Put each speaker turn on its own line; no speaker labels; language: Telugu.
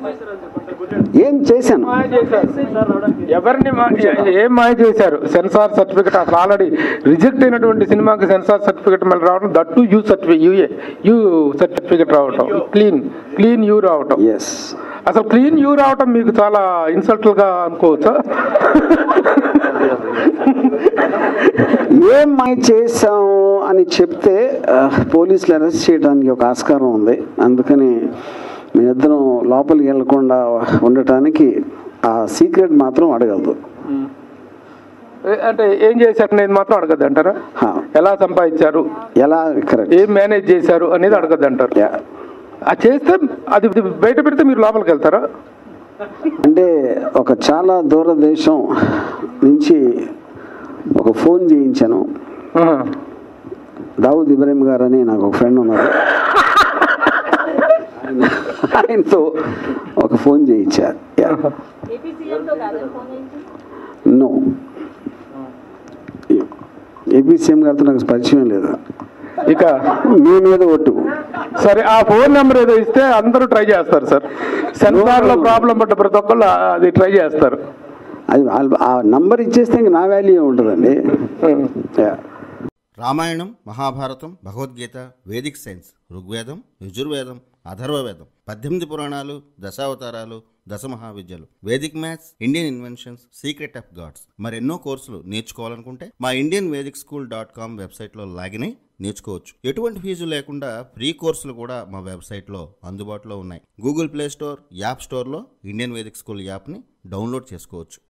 ఏం చేశాను
మాయ చేశారు ఎవరిని మా- ఏం మాయ చేశారు సెన్సార్ సర్టిఫికెట్ అసలు ఆల్రెడీ రిజెక్ట్ అయినటువంటి సినిమాకి సెన్సార్ సర్టిఫికెట్ మళ్ళీ రావడం that U certificate UA U certificate రావటం క్లీన్ క్లీన్ యూ రావటం
ఎస్
అసలు క్లీన్ యూ రావటం మీకు చాలా ఇన్సల్ట్ గా అనుకోవచ్చా
ఏం మాయ చేశాము అని చెప్తే ఆ, పోలీసులు అరెస్ట్ చేయడానికి ఒక ఆస్కారం ఉంది అందుకని మేమిద్దరం లోపలికి వెళ్లకుండా ఉండటానికి ఆ సీక్రెట్ మాత్రం అడగలదు
ఏ- అంటే ఏం చేశారు అనేది మాత్రం అడగద్దు అంటారా
హా.
ఎలా సంపాదించారు
ఎలా కరెక్ట్
ఏం మేనేజ్ చేశారు అనేది అడగద్దు అంటారు
యా.
అది చేస్తే అది బయట పెడితే మీరు లోపలికి వెళ్తారా
అంటే ఒక చాలా దూరదేశం నుంచి ఒక ఫోన్ చేయించాను
ఆహా.
దావుద్ ఇబ్రాహిం గారు అని నాకు ఒక ఫ్రెండ్ ఉన్నారు ఆయన- ఆయనతో ఒక ఫోన్ చేయించారు
ఏపీ సీఎంతో కాదని ఫోన్ చేయించి
నో ఏపీ సీఎం గారితో నాకు పరిచయం లేదు
ఇక
మీ మీద ఒట్టు
సరే ఆ ఫోన్ నెంబర్ ఏదో ఇస్తే అందరూ ట్రై చేస్తారు సార్ సెన్సార్ లో ప్రాబ్లం పడ్డ ప్రతి ఒక్కళ్ళు అది ట్రై చేస్తారు
అది వాళ్ళ- ఆ నంబర్ ఇచ్చేస్తే ఇంక నా వాల్యూ ఉంటుందండి yeah.
Ramayanam Mahabharatam Bhagavadgita vedic science Rigvedam Yajurvedam Atharvavedam పద్దెనిమిది పురాణాలు దశావతారాలు దశ మహావిద్యలు vedic maths Indian inventions secret of gods మరెన్నో కోర్సులు నేర్చుకోవాలనుకుంటే మా Indian vedic school dot com వెబ్సైట్లో లాగిన్ అయి నేర్చుకోవచ్చు ఎటువంటి ఫీజు లేకుండా ఫ్రీ కోర్సులు కూడా మా వెబ్సైట్లో అందుబాటులో ఉన్నాయి గూగుల్ ప్లే స్టోర్ యాప్ స్టోర్లో ఇండియన్ వేదిక్ స్కూల్ యాప్ని డౌన్లోడ్ చేసుకోవచ్చు